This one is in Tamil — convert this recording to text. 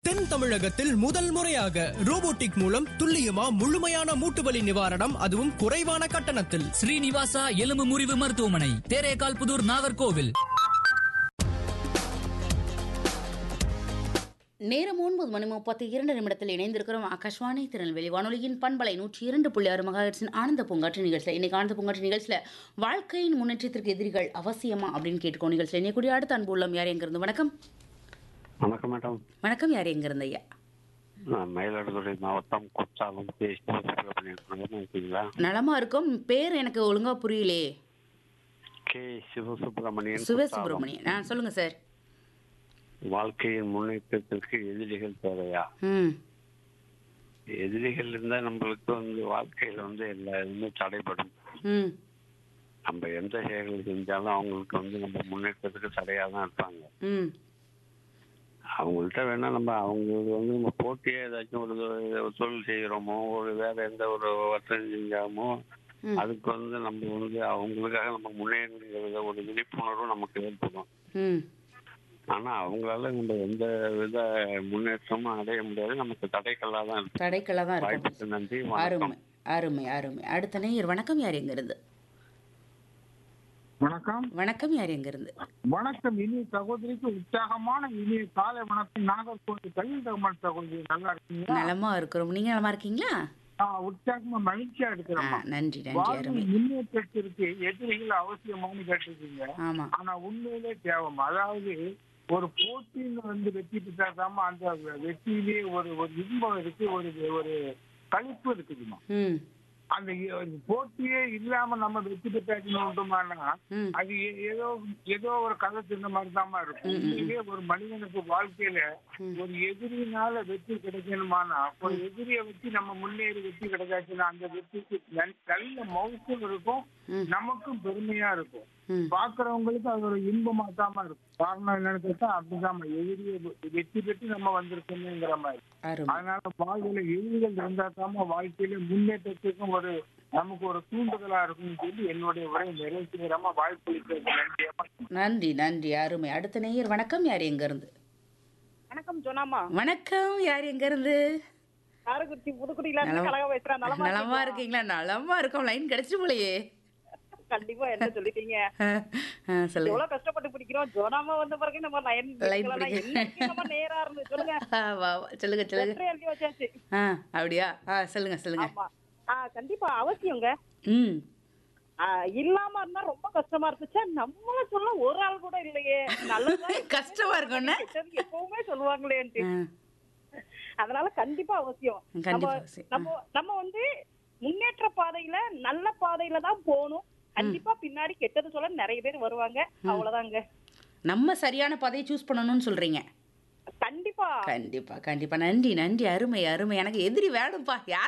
தென் தமிழகத்தில் முதல் முறையாக ரோபோட்டிக் மூலம் துல்லியமா முழுமையான மூட்டுவலி நிவாரணம் அதுவும் குறைவான கட்டணத்தில் ஸ்ரீனிவாசா எலும்பு முறிவு மருத்துவமனை தேரேகால் புதூர் நாகர்கோவில் நேரம் ஒன்பது மணி முப்பத்தி இரண்டு நிமிடத்தில் இணைந்திருக்கிறோம் ஆகாஷ்வாணி திருநெல்வேலி வானொலியின் பண்பலை நூற்றி இரண்டு புள்ளி ஆறு மகாஹெட்ஸின் ஆனந்த பூங்காற்று நிகழ்ச்சியில் இன்னைக்கு ஆனந்த பூங்காற்று நிகழ்ச்சியில் வாழ்க்கையின் முன்னேற்றத்திற்கு எதிரிகள் அவசியமா அப்படின்னு கேட்டுக்கோ நிகழ்ச்சியில் இன்னைக்கு அடுத்த அன்பு உள்ளம் யார் எங்கிருந்து வணக்கம் வணக்கம் மேடம் வணக்கம் யார் எங்கிருந்து ஐயா நான் மயிலாடுதுறை மாவட்டம் குற்றாலம் பேசி இருக்கீங்களா நலமா இருக்கும் பேர் எனக்கு ஒழுங்கா புரியலே கே சிவசுப்பிரமணியன் சிவசுப்ரமணியன் ஆ சொல்லுங்க சார் வாழ்க்கையின் முன்னேற்றத்திற்கு எதிரிகள் தேவையா ம் எதிரிகள் இருந்தா நம்மளுக்கு வந்து வாழ்க்கையில வந்து எல்லா இதுவுமே தடைப்படும் ம் நம்ம எந்த செயல்கள் செஞ்சாலும் அவங்களுக்கு வந்து நம்ம முன்னேற்றத்துக்கு தடையா தான் இருப்பாங்க ம் அவங்கள்ட்ட வேணா நம்ம அவங்களுக்கு வந்து நம்ம போட்டியே ஏதாச்சும் ஒரு தொ- ஒரு தொழில் செய்யறோமோ ஒரு வேற எந்த ஒரு வர்த்தகம் செஞ்சாமோ ம். அதுக்கு வந்து நம்ம வந்து அவங்களுக்காக நம்ம முன்னேறுங்கிற ஒரு விழிப்புணர்வு நமக்கு ஏற்படும் ம் ஆனா அவங்களால நம்ம எந்த வித முன்னேற்றமும் அடைய முடியாது நமக்கு தடைகளா தான் இருக்கு தடைக்கெல்லாம் தான் இருக்கும் வாய்ப்புக்கு நன்றி அருமை வணக்கம் அருமை அருமை அடுத்த நேயர் வணக்கம் யார் எங்கிருந்து வணக்கம் வணக்கம் யார் எங்கிருந்து வணக்கம் இனிய சகோதரிக்கு உற்சாகமான இனிய காலை வணக்கம் நாகர்கோவில் கல்வி தகமல் சகோதரி நல்லா இருக்கீங்களா நலமா இருக்கிறோம் நீங்க நலமா இருக்கீங்களா ஆ, உற்சாகமா மகிழ்ச்சியா ஆ, இருக்கிறோம்மா நன்றி நன்றி வாழ்க்கை அருமை முன்னேற்றத்திற்கு எதிரிகள் அவசியமானு கேட்டிருக்கீங்க ஆமா ஆனா உண்மையிலே தேவம் அதாவது ஒரு போட்டியில வந்து வெற்றி பெற்றாதாம அந்த வெற்றியிலே ஒரு ஒரு இன்பம் இருக்கு ஒரு ஒரு களிப்பு இருக்குதுமா ம் அந்த இ- போட்டியே இல்லாம நம்ம வெற்றி பெற்றாச்சுன்னா ம் அது ஏ- ஏதோ ஏதோ ஒரு கதை சின்ன மாதிரி தான் இருக்கும் இதே ஒரு மனிதனுக்கு வாழ்க்கையில ஒரு எதிரினால வெற்றி கிடைக்கணுமானா ஒரு எதிரியை வச்சு நம்ம முன்னேறி வெற்றி கிடைச்சாச்சுன்னா அந்த வெற்றிக்கு நல்- நல்ல மௌசம் இருக்கும் ம். நமக்கும் பெருமையா இருக்கும் ம் பாக்குறவங்களுக்கு அது ஒரு இன்பமா தான் இருக்கும் காரணம் என்னன்னு கேட்டா அப்படிதான் எதிரியை வெ- வெற்றி பெற்று நம்ம வந்திருக்கோங்கிற மாதிரி அருமை அதனால வாழ்க்கையில எதிரிகள் இருந்தா தாம வாழ்க்கையில முன்னேற்றத்துக்கும் ஒரு நமக்கு ஒரு தூண்டுதலா இருக்கும்னு சொல்லி என்னுடைய உரை நிறைவு செய்யறமா வாய்ப்பு நன்றியம்மா நன்றி நன்றி அருமை அடுத்த நேயர் வணக்கம் யார் எங்க இருந்து வணக்கம் ஜோனாமா வணக்கம் யார் எங்க இருந்து காரக்குறிச்சி புதுக்குடியில இருந்து நலம். கலக பேசுறேன் நலமா நலமா இருக்கீங்களா? இருக்கீங்களா நலமா இருக்கோம் லைன் கிடைச்சிட்டு போலையே கண்டிப்பா என்ன சொல்லிட்டீங்க ஆ, ஆ, சொல்லுங்க எவ்வளவு கஷ்டப்பட்டு பிடிக்கிறோம் ஜோனாமா வந்த பிறகு நம்ம லைன் Line பிடிக்கலாம். பிடிக்க. என்னைக்கு நம்ம நேரா இருந்து சொல்லுங்க ஆ, வா வா. சொல்லுங்க சொல்லுங்க வெற்றி எழுதி வச்சாச்சு ஆ அப்படியா ஆ சொல்லுங்க சொல்லுங்க ஆமா ஆ கண்டிப்பா அவசியங்க ம் ஆ, இல்லாம இருந்தா ரொம்ப கஷ்டமா இருந்துச்சு நம்மள சொல்ல ஒரு ஆள் கூட இல்லையே நல்லதா கஷ்டமா இருக்கும்னு கெட்டது எப்பவுமே சொல்லுவாங்களேன்ட்டு ஆ, அதனால கண்டிப்பா அவசியம் கண்டிப்பா நம்ம அவசியம். நம்ம நம்ம வந்து முன்னேற்ற பாதையில நல்ல பாதையில தான் போகணும் கண்டிப்பா பின்னாடி கெட்டது சொல்ல நிறைய பேர் வருவாங்க அவ்வளவுதாங்க நம்ம சரியான பாதையை சூஸ் பண்ணணும்னு சொல்றீங்க கண்டிப்பா கண்டிப்பா கண்டிப்பா நன்றி நன்றி அருமை அருமை எனக்கு எதிரி வேணும்ப்பா யார்